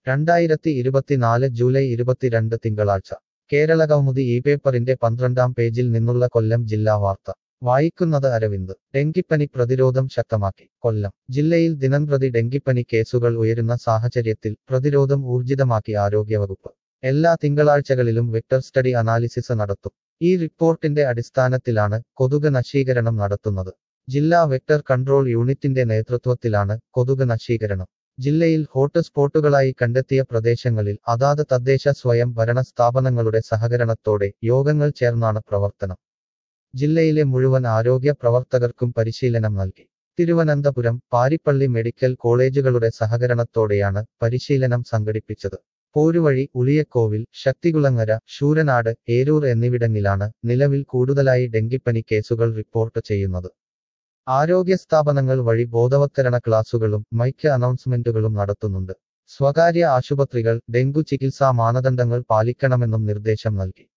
രണ്ടായിരത്തി ഇരുപത്തിനാല് ജൂലൈ ഇരുപത്തിരണ്ട് തിങ്കളാഴ്ച കേരള കൗമുദി ഈ പേപ്പറിന്റെ പന്ത്രണ്ടാം പേജിൽ നിന്നുള്ള കൊല്ലം ജില്ലാ വാർത്ത വായിക്കുന്നത് അരവിന്ദ് ഡെങ്കിപ്പനി പ്രതിരോധം ശക്തമാക്കി കൊല്ലം ജില്ലയിൽ ദിനംപ്രതി ഡെങ്കിപ്പനി കേസുകൾ ഉയരുന്ന സാഹചര്യത്തിൽ പ്രതിരോധം ഊർജിതമാക്കി ആരോഗ്യവകുപ്പ് എല്ലാ തിങ്കളാഴ്ചകളിലും വെക്ടർ സ്റ്റഡി അനാലിസിസ് നടത്തും ഈ റിപ്പോർട്ടിന്റെ അടിസ്ഥാനത്തിലാണ് കൊതുക് നശീകരണം നടത്തുന്നത് ജില്ലാ വെക്ടർ കൺട്രോൾ യൂണിറ്റിന്റെ നേതൃത്വത്തിലാണ് കൊതുക് നശീകരണം ജില്ലയിൽ ഹോട്ട് സ്പോട്ടുകളായി കണ്ടെത്തിയ പ്രദേശങ്ങളിൽ അതാത് തദ്ദേശ സ്വയം ഭരണ സ്ഥാപനങ്ങളുടെ സഹകരണത്തോടെ യോഗങ്ങൾ ചേർന്നാണ് പ്രവർത്തനം ജില്ലയിലെ മുഴുവൻ ആരോഗ്യ പ്രവർത്തകർക്കും പരിശീലനം നൽകി തിരുവനന്തപുരം പാരിപ്പള്ളി മെഡിക്കൽ കോളേജുകളുടെ സഹകരണത്തോടെയാണ് പരിശീലനം സംഘടിപ്പിച്ചത് പോരുവഴി ഉളിയക്കോവിൽ ശക്തികുളങ്ങര ശൂരനാട് ഏരൂർ എന്നിവിടങ്ങളിലാണ് നിലവിൽ കൂടുതലായി ഡെങ്കിപ്പനി കേസുകൾ റിപ്പോർട്ട് ചെയ്യുന്നത് ആരോഗ്യ സ്ഥാപനങ്ങൾ വഴി ബോധവത്കരണ ക്ലാസുകളും മൈക്ക് അനൗൺസ്മെന്റുകളും നടത്തുന്നുണ്ട് സ്വകാര്യ ആശുപത്രികൾ ഡെങ്കു ചികിത്സാ മാനദണ്ഡങ്ങൾ പാലിക്കണമെന്നും നിർദ്ദേശം നൽകി